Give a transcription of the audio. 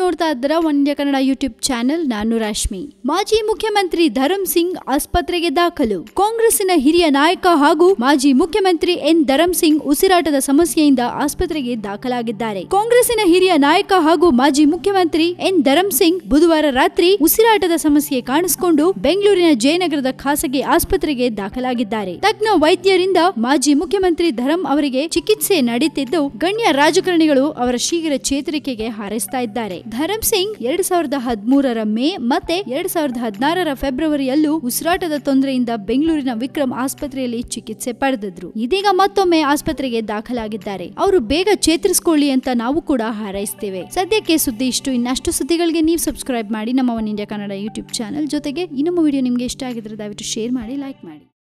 ನೋಡ್ತಾ ಇದ್ದೀರಾ one India Kannada YouTube channel ನಾನು ರಶ್ಮಿ ಮಾಜಿ ಮುಖ್ಯಮಂತ್ರಿ ಧರಮ್ ಸಿಂಗ್ ಆಸ್ಪತ್ರೆಗೆ ದಾಖಲು ಕಾಂಗ್ರೆಸ್ಸಿನ ಹಿರಿಯ ನಾಯಕ ಹಾಗೂ ಮಾಜಿ ಮುಖ್ಯಮಂತ್ರಿ ಎನ್ ಧರಮ್ ಸಿಂಗ್ ಉಸಿರಾಟದ ಸಮಸ್ಯೆಯಿಂದ ಆಸ್ಪತ್ರೆಗೆ ದಾಖಲಾಗಿದ್ದಾರೆ ಕಾಂಗ್ರೆಸ್ಸಿನ ಹಿರಿಯ ನಾಯಕ ಹಾಗೂ ಮಾಜಿ ಮುಖ್ಯಮಂತ್ರಿ ಎನ್ ಧರಮ್ ಸಿಂಗ್ ಬುಧವಾರ ರಾತ್ರಿ ಉಸಿರಾಟದ ಸಮಸ್ಯೆ ಕಾಣಿಸಿಕೊಂಡು ಬೆಂಗಳೂರಿನ ಜಯನಗರದ ಖಾಸಗಿ ಆಸ್ಪತ್ರೆಗೆ ದಾಖಲಾಗಿದ್ದಾರೆ ತಜ್ಞ ವೈದ್ಯರಿಂದ ಮಾಜಿ ಮುಖ್ಯಮಂತ್ರಿ ಧರಮ್ ಅವರಿಗೆ ಚಿಕಿತ್ಸೆ ನಡೀತಿದ್ದು ಗಣ್ಯ ರಾಜಕಾರಣಿಗಳು ಅವರ ಶೀಘ್ರ ಚೇತರಿಕೆಗೆ ಹಾರೈಸ್ತಾ ಇದ್ದಾರೆ ಧರಮ್ ಸಿಂಗ್ ಎರಡ್ ಸಾವಿರದ ಹದಿಮೂರರ ಮೇ ಮತ್ತೆ ಎರಡ್ ಸಾವಿರದ ಹದಿನಾರರ ಫೆಬ್ರವರಿಯಲ್ಲೂ ಉಸಿರಾಟದ ತೊಂದರೆಯಿಂದ ಬೆಂಗಳೂರಿನ ವಿಕ್ರಮ್ ಆಸ್ಪತ್ರೆಯಲ್ಲಿ ಚಿಕಿತ್ಸೆ ಪಡೆದಿದ್ರು ಇದೀಗ ಮತ್ತೊಮ್ಮೆ ಆಸ್ಪತ್ರೆಗೆ ದಾಖಲಾಗಿದ್ದಾರೆ ಅವರು ಬೇಗ ಚೇತರಿಸಿಕೊಳ್ಳಿ ಅಂತ ನಾವು ಕೂಡ ಹಾರೈಸ್ತೇವೆ ಸದ್ಯಕ್ಕೆ ಸುದ್ದಿ ಇಷ್ಟು ಇನ್ನಷ್ಟು ಸುದ್ದಿಗಳಿಗೆ ನೀವು ಸಬ್ಸ್ಕ್ರೈಬ್ ಮಾಡಿ ನಮ್ಮ one India Kannada YouTube channel ಜೊತೆಗೆ ಈ ನಮ್ಮ ವಿಡಿಯೋ ನಿಮ್ಗೆ ಇಷ್ಟ ಆಗಿದ್ರೆ ದಯವಿಟ್ಟು ಶೇರ್ ಮಾಡಿ ಲೈಕ್ ಮಾಡಿ